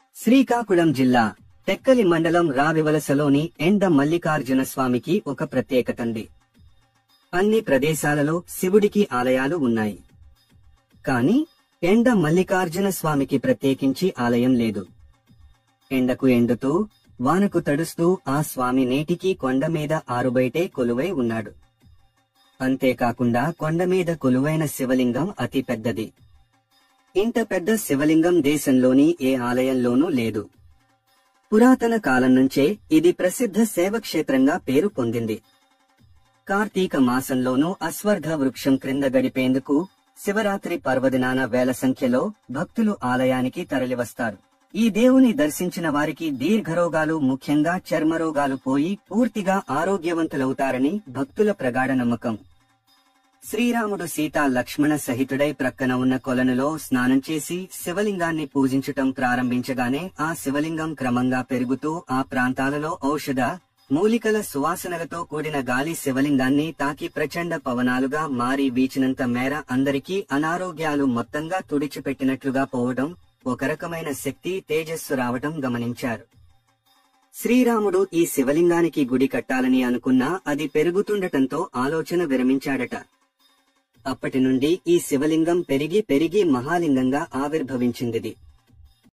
శ్రీకాకుళం జిల్లా టెక్కలి మండలం రావివలసలోని ఎండ మల్లికార్జున స్వామికి ఒక ప్రత్యేకతండి అన్ని ప్రదేశాలలో శివుడికి ఆలయాలు ఉన్నాయి కాని ఎండ మల్లికార్జున స్వామికి ప్రత్యేకించి ఆలయం లేదు ఎండకు ఎండుతూ వానకు తడుస్తూ ఆ స్వామి నేటికి కొండ మీద ఆరుబయటే కొలువై ఉన్నాడు అంతేకాకుండా కొండ మీద కొలువైన శివలింగం అతి పెద్దది ఇంత పెద్ద శివలింగం దేశంలోని ఏ ఆలయంలోనూ లేదు పురాతన కాలం నుంచే ఇది ప్రసిద్ధ శైవక్షేత్రంగా పేరు పొందింది కార్తీక మాసంలోనూ అశ్వర్ధ వృక్షం క్రింద గడిపేందుకు శివరాత్రి పర్వదినాన వేల సంఖ్యలో భక్తులు ఆలయానికి తరలివస్తారు ఈ దేవుని దర్శించిన వారికి దీర్ఘరోగాలు ముఖ్యంగా చర్మరోగాలు పోయి పూర్తిగా ఆరోగ్యవంతులవుతారని భక్తుల ప్రగాఢ నమ్మకం శ్రీరాముడు సీత లక్ష్మణ సహితుడై ప్రక్కన ఉన్న కొలనులో స్నానం చేసి శివలింగాన్ని పూజించటం ప్రారంభించగానే ఆ శివలింగం క్రమంగా పెరుగుతూ ఆ ప్రాంతాలలో ఔషధ మూలికల సువాసనలతో కూడిన గాలి శివలింగాన్ని తాకి ప్రచండ పవనాలుగా మారి వీచినంత మేర అందరికీ అనారోగ్యాలు మొత్తంగా తుడిచిపెట్టినట్లుగా పోవడం ఒక రకమైన శక్తి తేజస్సు రావటం గమనించారు శ్రీరాముడు ఈ శివలింగానికి గుడి కట్టాలని అనుకున్నా అది పెరుగుతుండటంతో ఆలోచన విరమించాడట అప్పటి నుండి ఈ శివలింగం పెరిగి పెరిగి మహాలింగంగా ఆవిర్భవించిందిది